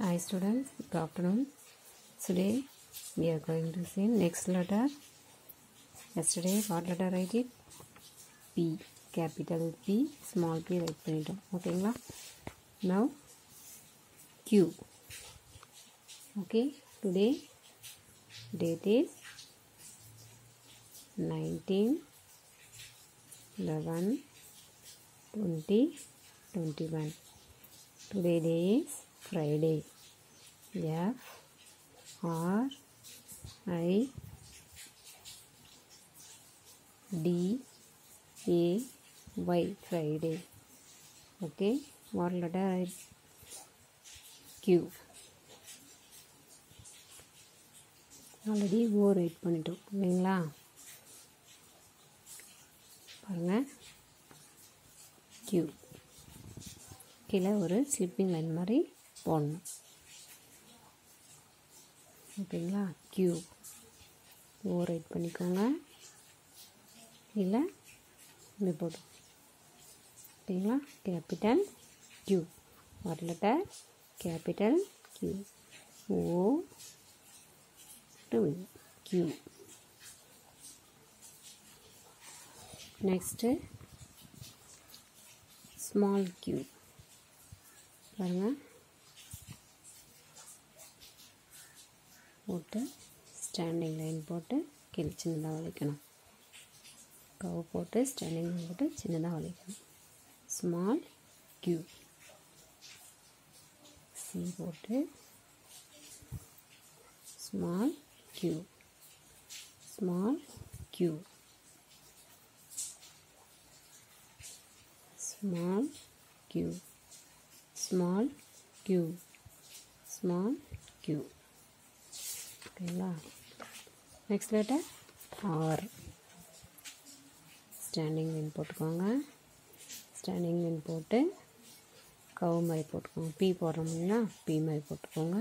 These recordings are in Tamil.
Hi students, good afternoon. Today we are going to see next letter. Yesterday what letter write it? P, capital P, small p write பண்ணிட்டோம் ஓகேங்களா now Q okay today date is 19 11 20 21 today day is friday f r i d a y friday okay what letter I q already O write பண்ணிட்டோம் இல்லைங்களா பாருங்கள் க்யூ கீழே ஒரு ஸ்லிப்பிங் லைன் மாதிரி போடணும் ஓகேங்களா க்யூ ஓ ரைட் பண்ணிக்கோங்க இல்லை இப்படி போட்டு ஓகேங்களா கேபிட்டல் க்யூ ஒரு letter capital Q O to Q next small Q பாருங்கள் போட்டு ஸ்டாண்டிங் லைன் போட்டு கீழே சின்னதாக வலிக்கணும் கவு போட்டு ஸ்டாண்டிங் லைன் போட்டு சின்னதாக வலிக்கணும் ஸ்மால் க்யூ சி போட்டு small Q small Q small q small q small q ஓகேங்களா next letter R standing line போட்டுக்கோங்க ஸ்டாண்டிங் லைன் போட்டு கவு மாதிரி போட்டுக்கோங்க பி போடுறோம் இல்லைங்களா பி மாதிரி போட்டுக்கோங்க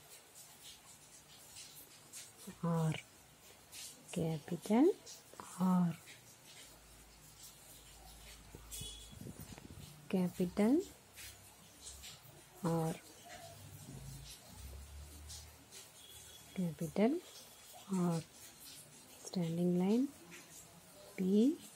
R capital R capital R capital R standing line P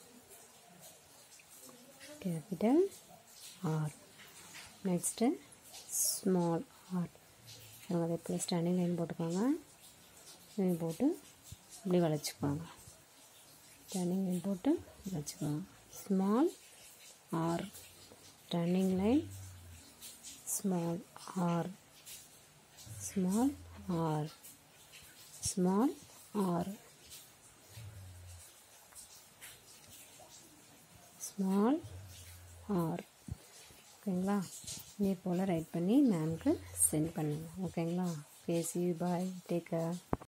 capital R next small r அதே போல் ஸ்டாண்டிங் லைன் போட்டுக்கோங்க லைன் போட்டு இப்படி வளைச்சிக்கோங்க ஸ்டாண்டிங் லைன் போட்டு வளைச்சிக்கோங்க small R standing line small r small r small r small r ஓகேங்களா இதே போல் ரைட் பண்ணி மேம்க்கு சென்ட் பண்ணுங்கள் ஓகேங்களா பேசி பாய் டேக் கேர்